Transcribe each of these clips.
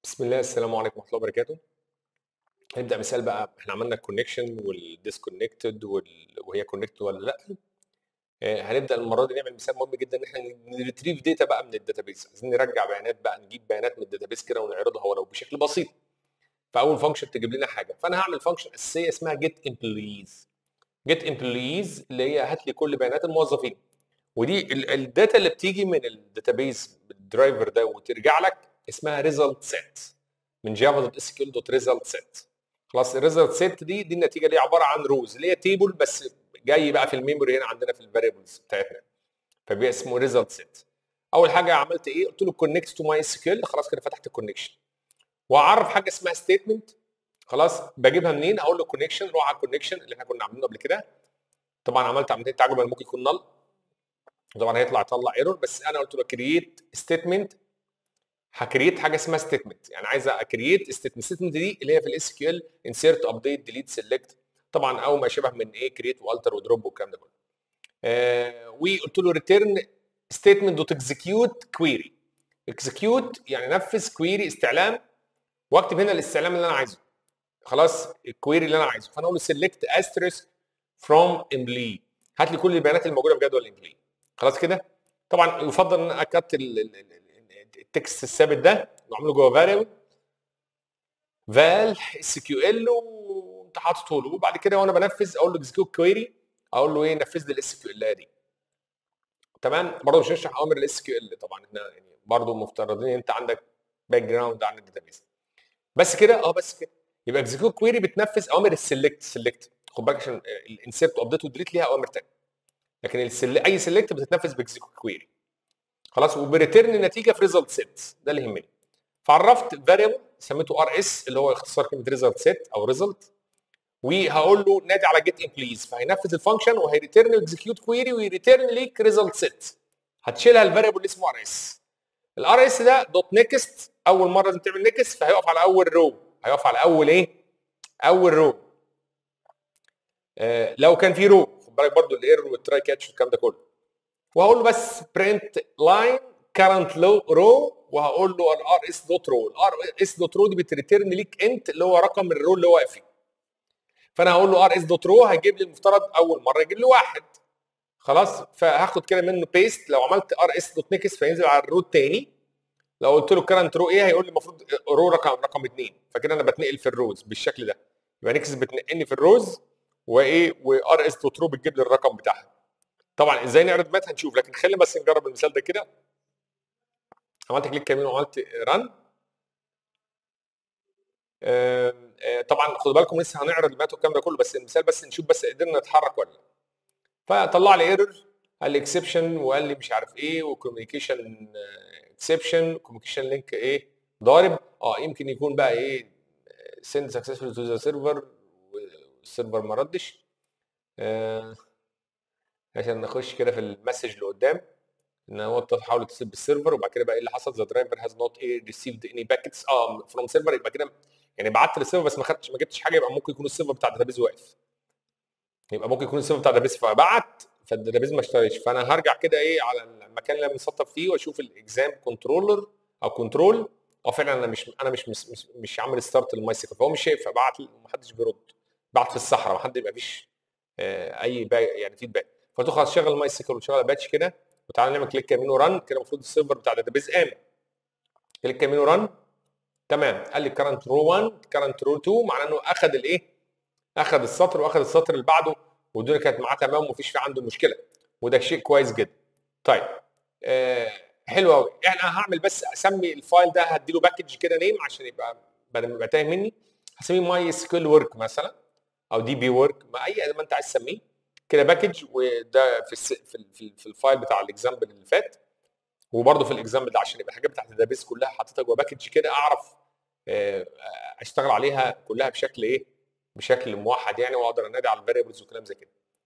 بسم الله السلام عليكم ورحمه الله وبركاته هنبدا مثال بقى احنا عملنا الكونكشن والديسكونكتد وهي كونكت ولا لا آه، هنبدا المره دي نعمل مثال مهم جدا ان احنا نريتريف داتا بقى من الداتابيس عايزين نرجع بيانات بقى نجيب بيانات من الداتابيس كده ونعرضها ولو بشكل بسيط فاول فانكشن تجيب لنا حاجه فانا هعمل فانكشن اساسيه اسمها جيت امبلويز جيت امبلويز اللي هي هات لي كل بيانات الموظفين ودي ال- الداتا اللي بتيجي من الداتابيس الدرايفر ده وترجع لك اسمها ريزلت سيت من جافا دوت اس كيو دوت ريزلت سيت خلاص الريزلت سيت دي دي النتيجه اللي هي عباره عن روز اللي هي تيبل بس جاي بقى في الميموري هنا عندنا في الفاريبلز بتاعتنا فبيبقى اسمه ريزلت سيت اول حاجه عملت ايه قلت له كونكت تو ماي اس كيو خلاص كده فتحت الكونكشن واعرف حاجه اسمها ستيتمنت خلاص بجيبها منين اقول له كونكشن روح على الكونكشن اللي احنا كنا عاملينه قبل كده طبعا عملت عمليه تعجب ممكن يكون نل طبعا هيطلع يطلع ايرور بس انا قلت له كرييت ستيتمنت هكريت حاجه اسمها ستيتمنت يعني عايز اكريت ستيتمنت ستيتمنت دي اللي هي في الاس كيو ال انسيرت ابديت ديليت سيلكت طبعا او ما شابه من ايه كريت والتر ودروب والكلام ده كله آه وقلت له ريتيرن ستيتمنت دوت اكزكيوت كويري اكزكيوت يعني نفذ كويري استعلام واكتب هنا الاستعلام اللي انا عايزه خلاص الكويري اللي انا عايزه فانا اقول له سيلكت استريسك فروم امبلي هات لي كل البيانات الموجوده في جدول امبلي خلاص كده طبعا يفضل ان انا اكت التكست الثابت ده واعمله جوه فاريبل فال اس كيو ال وانت حاططه له وبعد كده وانا بنفذ اقول له اكزكيوت كويري اقول له ايه نفذ لي الاس كيو ال دي تمام برضه مش هنشرح اوامر الاس كيو ال طبعا احنا يعني برضه مفترضين ان انت عندك باك جراوند عن الداتابيس بس كده اه بس كده يبقى اكزكيوت كويري بتنفذ اوامر السلكت سلكت خد بالك عشان الانسيرت وابديت وديليت ليها اوامر ثانيه لكن السل... اي سلكت بتتنفذ باكزكيوت كويري خلاص وبريتيرن النتيجه في ريزلت سيت ده اللي يهمني فعرفت فاريبل سميته ار اس اللي هو اختصار كلمه ريزلت سيت او ريزلت وهقول له نادي على جيت امبليز فهينفذ الفانكشن وهيريتيرن اكزكيوت كويري ويريتيرن ليك ريزلت سيت هتشيلها الفاريبل اللي اسمه ار اس الار اس ده دوت نيكست اول مره لازم تعمل نيكست فهيقف على اول رو هيقف على اول ايه اول رو آه لو كان في رو خد بالك برضو الايرور والتراي كاتش والكلام ده كله وهقول له بس برنت لاين كارنت رو وهقول له الار اس دوت رو الار اس دوت رو دي بتريتيرن ليك انت اللي هو رقم الرو اللي هو واقف فيه فانا هقول له ار اس دوت رو هيجيب لي المفترض اول مره يجيب لي واحد خلاص فهاخد كده منه بيست لو عملت ار اس دوت نيكس فينزل على الرو الثاني لو قلت له كرنت رو ايه هيقول لي المفروض رو رقم رقم اثنين فكده انا بتنقل في الروز بالشكل ده يبقى نيكس بتنقلني في الروز وايه وار اس دوت رو بتجيب لي الرقم بتاعها طبعا ازاي نعرض مات هنشوف لكن خلينا بس نجرب المثال ده كده عملت كليك يمين وعملت رن طبعا خدوا بالكم لسه هنعرض المات والكلام ده كله بس المثال بس نشوف بس قدرنا نتحرك ولا لا فطلع لي ايرور قال لي اكسبشن وقال لي مش عارف ايه وكوميونيكيشن اكسبشن كوميونيكيشن لينك ايه ضارب اه يمكن يكون بقى ايه سند سكسسفول تو ذا سيرفر والسيرفر ما ردش آه عشان نخش كده في المسج اللي قدام ان هو تحاول تتصل بالسيرفر وبعد كده بقى ايه اللي حصل ذا درايفر هاز نوت ايه ريسيفد اني باكيتس اه فروم سيرفر يبقى كده يعني بعت للسيرفر بس ما خدتش ما جبتش حاجه يبقى ممكن يكون السيرفر بتاع الداتابيز واقف يبقى ممكن يكون السيرفر بتاع الداتابيز فبعت فالداتابيز ما اشتريش فانا هرجع كده ايه على المكان اللي انا بنسطب فيه واشوف الاكزام كنترولر او كنترول اه فعلا انا مش انا مش مش, مش, مش عامل ستارت للماي سيكل فهو مش شايف فبعت ومحدش بيرد بعت في الصحراء ما حد يبقى فيش آه اي يعني فيدباك فقلت له خلاص شغل ماي سيكل وشغل باتش كده وتعالى نعمل كليك يمين ورن كده المفروض السيرفر بتاع الداتابيز قام كليك يمين ورن تمام قال لي كرنت رو 1 كرنت رو 2 معناه انه اخذ الايه؟ اخذ السطر واخذ السطر اللي بعده والدنيا كانت معاه تمام ومفيش في عنده مشكله وده شيء كويس جدا. طيب آه حلو قوي انا هعمل بس اسمي الفايل ده هديله باكج كده نيم عشان يبقى بدل ما يبقى تايه مني هسميه ماي سكيل ورك مثلا او دي بي ورك ما اي ما انت عايز تسميه كده باكج وده في الس... في, في, في الفايل بتاع الاكزامبل اللي فات وبرده في الاكزامبل ده عشان يبقى الحاجات بتاعت الداتابيس كلها حاططها جوه باكج كده اعرف اشتغل عليها كلها بشكل ايه؟ بشكل موحد يعني واقدر انادي على الفاريبلز وكلام زي كده.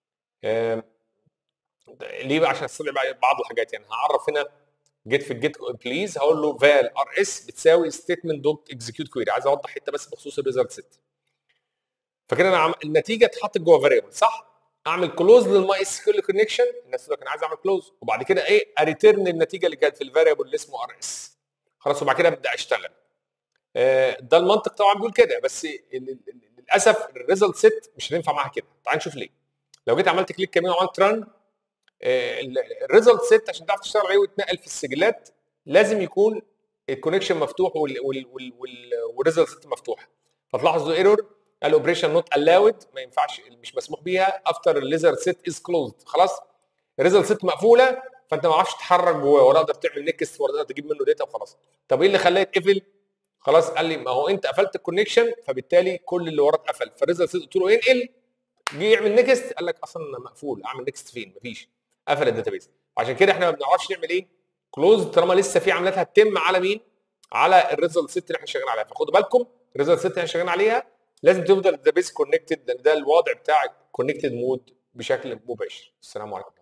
ليه بقى عشان استدعي بعض الحاجات يعني هعرف هنا جيت في الجيت بليز هقول له فال ار اس بتساوي ستيتمنت دوت اكزكيوت كويري عايز اوضح حته بس بخصوص الريزلت سيت. فكده انا عم... النتيجه اتحطت جوه فاريبل صح؟ اعمل كلوز للماي اس كيو كونكشن الناس اللي كان عايز اعمل كلوز وبعد كده ايه اريتيرن النتيجه اللي كانت في الفاريبل اللي اسمه ار اس خلاص وبعد كده ابدا اشتغل آه، ده المنطق طبعا بيقول كده بس للاسف الريزلت سيت مش هينفع معاها كده تعال نشوف ليه لو جيت عملت كليك يمين وعملت ران الريزلت سيت عشان تعرف تشتغل عليه وتنقل في السجلات لازم يكون الكونكشن مفتوح والريزلت سيت مفتوح فتلاحظوا ايرور قال اوبريشن نوت الاود ما ينفعش مش مسموح بيها افتر الليزر سيت از كلوزد خلاص الريزلت سيت مقفوله فانت ما عرفش تتحرك جواه ولا تقدر تعمل نكست ولا تقدر تجيب منه داتا وخلاص طب ايه اللي خلاه يتقفل خلاص قال لي ما هو انت قفلت الكونكشن فبالتالي كل اللي وراه اتقفل فالريزلت سيت قلت له انقل جه يعمل نكست قال لك اصلا مقفول اعمل نكست فين مفيش قفل الداتابيس عشان كده احنا ما بنعرفش نعمل ايه كلوز طالما لسه في عمليات هتتم على مين على الريزلت سيت اللي احنا شغالين عليها فخدوا بالكم الريزلت سيت اللي احنا شغالين عليها لازم تفضل الداتابيس كونكتد لان ده الوضع بتاع كونكتد مود بشكل مباشر السلام عليكم